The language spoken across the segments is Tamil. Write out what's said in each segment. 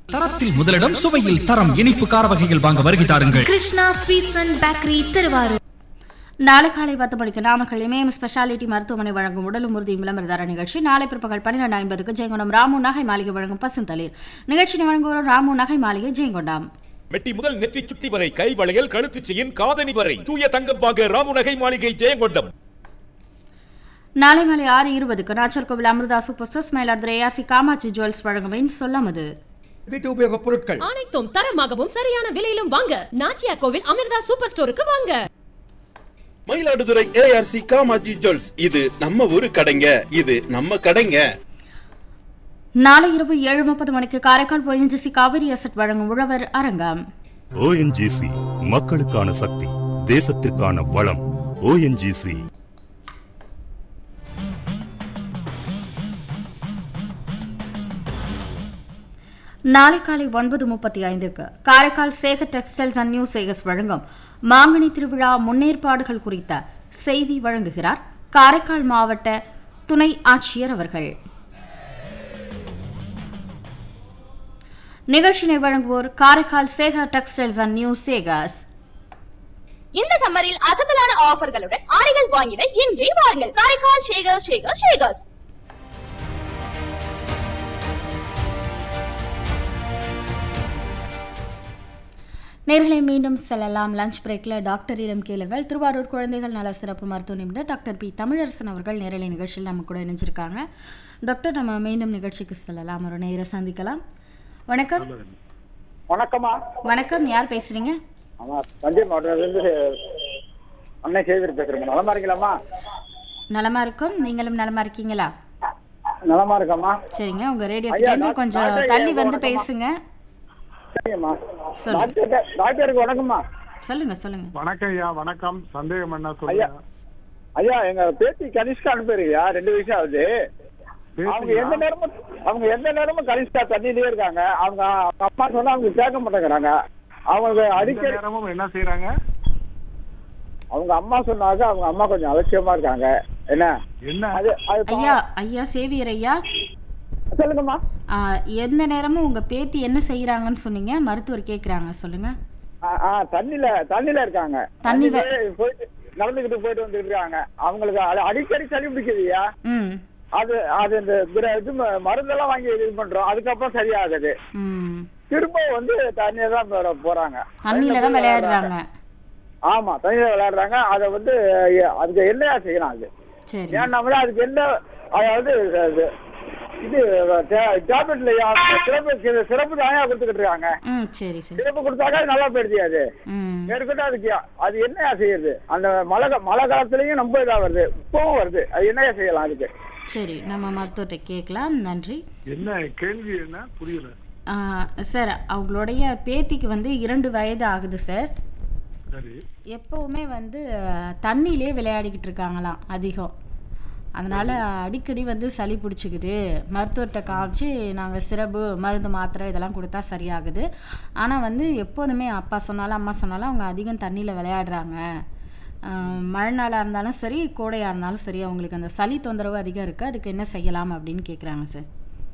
தரத்தில் முதலிடம் சுவையில் தரம் இனிப்பு கார வகைகள் வாங்க வருகை தாருங்கள் Krishna sweets and bakery Thiruvarur நாளை காலை பத்து மணிக்கு நாமக்கல் இமயம் ஸ்பெஷாலிட்டி மருத்துவமனை வழங்கும் உடலும் உறுதி விளம்பரதார நிகழ்ச்சி நாளை பிற்பகல் பன்னிரண்டு ஐம்பதுக்கு ஜெயங்கொண்டம் ராமு நகை மாளிகை வழங்கும் பசுந்தளிர் நிகழ்ச்சியை வழங்குவோர் ராமு நகை மாளிகை ஜெயங்கொண்டம் மெட்டி முதல் நெற்றி சுட்டி வரை கை வளையல் கழுத்து செயின் காதணி வரை தூய தங்கம் வாங்க ராமு நகை மாளிகை ஜெயங்கொண்டம் நாளை மாலை ஆறு இருபதுக்கு Nachar Kovil Amirtha super stores Mayiladuthurai ARC Kamatchi jewels வழங்குவேன் சொல்லமது வீட்டு உபயோகப் பொருட்கள் அனைத்தும் தரமாகவும் சரியான விலையிலும் வாங்க நாச்சியா கோவில் அமிர்தா சூப்பர் ஸ்டோருக்கு வாங்க மயிலாடுதுறை ஏஆர்சி காமாஜி ஜுவல்ஸ் இது நம்ம ஊரு கடைங்க இது நம்ம கடைங்க நாளை இரவு ஏழு முப்பது மணிக்கு காரைக்கால் ஒஎன்ஜிசி காவிரி அசட் வழங்கும் உழவர் அரங்கம் ஓஎன்ஜிசி மக்களுக்கான சக்தி தேசத்திற்கான வளம் ஓஎன்ஜிசி நாளை காலை ஒன்பது முப்பத்தி ஐந்துக்கு Karaikal Sekar textiles and new Sekars வழங்கும் மாங்கனி திருவிழா முன்னேற்பாடுகள் குறித்த செய்தி வழங்குகிறார் காரைக்கால் மாவட்ட துணை ஆட்சியர் அவர்கள் நிகழ்ச்சினை வழங்குவோர் Karaikal Sekar textiles and new Sekars இந்த சம்மரில் அசத்தலான ஆஃபர்களுடன் ஆடைகள் வாங்கிட இன்றே வாருங்கள் காரைக்கால் ஷேகர் ஷேகர் ஷேகர்ஸ் நேர்களை மீண்டும் செல்லலாம் லஞ்ச் பிரேக்கில் டாக்டரிடம் கேளுங்கள் திருவாரூர் குழந்தைகள் நல சிறப்பு மருத்துவ நிபுணர் டாக்டர் பி தமிழரசன் அவர்கள் நேரலை நிகழ்ச்சியில் நம்ம கூட இணைஞ்சிருக்காங்க டாக்டர் நம்ம மீண்டும் நிகழ்ச்சிக்கு செல்லலாம் ஒரு நேர சந்திக்கலாம் வணக்கம் வணக்கம்மா வணக்கம் யார் பேசுறீங்க ஆமா தஞ்சை மாவட்டத்திலிருந்து அன்னை சேவியர் பேசுறேன் நலமா இருக்கீங்களாம்மா நலமா இருக்கும் நீங்களும் நலமா இருக்கீங்களா நலமா இருக்கம்மா சரிங்க உங்க ரேடியோ ஐயா, கிட்ட இருந்து டாக்டர் கொஞ்சம் ஐயா, தள்ளி வந்து வணக்கம்மா. பேசுங்க சரிங்கம்மா சொல்லுங்க டாக்டர் டாக்டருக்கு வணக்கம்மா சொல்லுங்க சொல்லுங்க வணக்கம் ஐயா வணக்கம் சந்தேகம் என்ன ஐயா சொல்லுங்க ஐயா எங்க பேத்தி கனிஷ்கா அனுப்பிருக்கா ரெண்டு வயசு ஆகுது அவங்க எந்த நேரமும் அவங்க எந்த நேரமும் கனிஷ்கா தண்ணியிலே இருக்காங்க அவங்க அவங்க அம்மா சொன்னா அவங்க கேட்க மாட்டேங்கிறாங்க அவங்களுக்கு எந்த அடிக்கடி நேரமும் என்ன செய்யறாங்க அவங்க அம்மா சொன்னாங்க அவங்க அம்மா கொஞ்சம் அலட்சியமா இருக்காங்க என்ன என்ன அது அது ஐயா ஐயா சேவியர் ஐயா சொல்லுங்கம்மா ஆ, எந்த நேரமும் உங்க பேத்தி என்ன செய்யறாங்கன்னு சொன்னீங்க மருத்துவர் கேக்குறாங்க சொல்லுங்க ஆ, ஆ, தண்ணில தண்ணில இருக்காங்க தண்ணி வ- தண்ணியிலே போயிட்டு நடந்துகிட்டு போயிட்டு வந்துட்டு இருக்காங்க அவங்களுக்கு அது அடிக்கடி சளி பிடிக்குதுயா ம் அது அது இந்த பிற- இது ம- மருந்தெல்லாம் வாங்கி இது பண்றோம் அதுக்கப்புறம் சரியாகுது ம் திரும்ப வந்து தண்ணியில தான் போற- போறாங்க தண்ணியில தான் விளையாடுறாங்க ஆமா தண்ணியில விளையாடுறாங்க அதை வந்து எ- அதுக்கு என்னையா செய்யலாம் அது சரி ஏன்னா அதுக்கு என்ன அதாவது அது இது டேப்லெட்லயா சிறப்பு சிறப்பு தானே கொடுத்துக்கிட்டு இருக்காங்க ம் சரி சரி சிறப்பு கொடுத்தாக்கா அது நல்லா போயிடுது அது ம் மேற்கொண்டு அதுக்கு அது என்னையா செய்யுது அந்த மழை கா- மழை காலத்துலயும் ரொம்ப இதா வருது இப்பவும் வருது அது என்னையா செய்யலாம் அதுக்கு சரி நம்ம மருத்துவர்கிட்ட கேட்கலாம் நன்றி என்ன கேள்வி என்ன புரியல ஆ, சார் அவங்களுடைய பேத்திக்கு வந்து இரண்டு வயது ஆகுது சார் சரி எப்போவுமே வந்து அஹ், தண்ணியிலே விளையாடிக்கிட்டு இருக்காங்களாம் அதிகம் அதனால் அடிக்கடி வந்து சளி பிடிச்சிக்குது மருத்துவர்கிட்ட காமிச்சு நாங்கள் சிரப்பு மருந்து மாத்திரை இதெல்லாம் கொடுத்தா சரியாகுது ஆனால் வந்து எப்போதுமே அப்பா சொன்னாலும் அம்மா சொன்னாலும் அவங்க அதிகம் தண்ணியில் விளையாடுறாங்க அஹ், மழை நாளாக இருந்தாலும் சரி கோடையாக இருந்தாலும் சரி அவங்களுக்கு அந்த சளி தொந்தரவு அதிகம் இருக்குது அதுக்கு என்ன செய்யலாம் அப்படின்னு கேட்குறாங்க சார்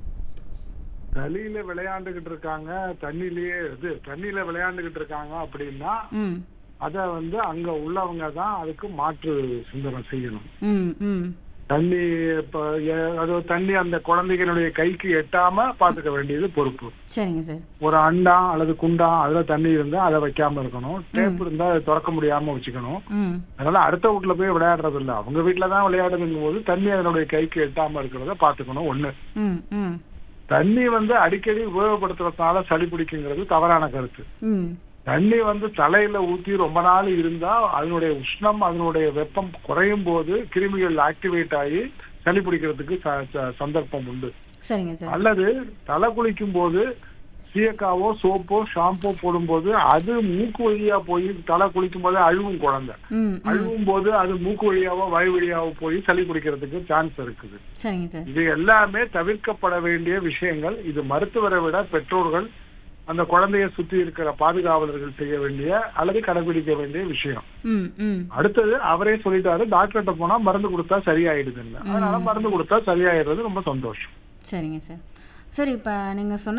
சளியில விளையாண்டுகிட்டு இருக்காங்க தண்ணியிலேயே இது தண்ணியில விளையாண்டுகிட்டு இருக்காங்க அப்படின்னா ம் அத வந்து அங்க உள்ளவங்க தான் அதுக்கு மாற்று சிந்தனை செய்யணும் ம் ம் தண்ணி இப்ப எ- அது தண்ணி அந்த குழந்தைகளுடைய கைக்கு எட்டாம பாத்துக்க வேண்டியது பொறுப்பு சரிங்க சார் ஒரு அண்டா அல்லது குண்டா அதுல தண்ணி இருந்தா அதை வைக்காம இருக்கணும் டேப் இருந்தா அதை திறக்க முடியாம வச்சுக்கணும் ம் அதனால அடுத்த வீட்டுல போய் விளையாடுறது இல்ல அவங்க வீட்டுல தான் விளையாடுதுங்கும் போது தண்ணி அதனுடைய கைக்கு எட்டாம இருக்கிறத பாத்துக்கணும் ஒண்ணு ம் ம் தண்ணி வந்து அடிக்கடி உபயோகப்படுத்துறதுனால சளி பிடிக்குங்கிறது தவறான கருத்து ம் தண்ணி வந்து தலையில ஊத்தி ரொம்ப நாள் இருந்தா அதனுடைய உஷ்ணம் அதனுடைய வெப்பம் குறையும் போது கிருமிகள் ஆக்டிவேட் ஆகி சளி பிடிக்கிறதுக்கு ச- ச- சந்தர்ப்பம் உண்டு சரிங்க சார் அல்லது தலை குளிக்கும் போது சீயக்காவோ சோப்போ ஷாம்போ போடும்போது அது மூக்கு வழியா போய் தலை குளிக்கும் போது அழுவும் குழந்தை ம் ம் அழுவும் போது அது மூக்கு வழியாவோ வாய் வழியாவோ போய் சளி பிடிக்கிறதுக்கு சான்ஸ் இருக்குது சரிங்க சார் இது எல்லாமே தவிர்க்கப்பட வேண்டிய விஷயங்கள் இது மருத்துவரை விட பெற்றோர்கள் அந்த குழந்தைய சுத்தி இருக்கிற பாதுகாவலர்கள் செய்ய வேண்டிய அல்லது கடைபிடிக்க வேண்டிய விஷயம் ம் ம் அடுத்தது அவரே சொல்லிட்டாரு டாக்டர்கிட்ட போனா மருந்து கொடுத்தா சரியாயிடுதுன்னு அதனால மருந்து கொடுத்தா சரியாயிடுறது ரொம்ப சந்தோஷம் சரிங்க சார் சார் இப்போ நீங்கள் சொன்ன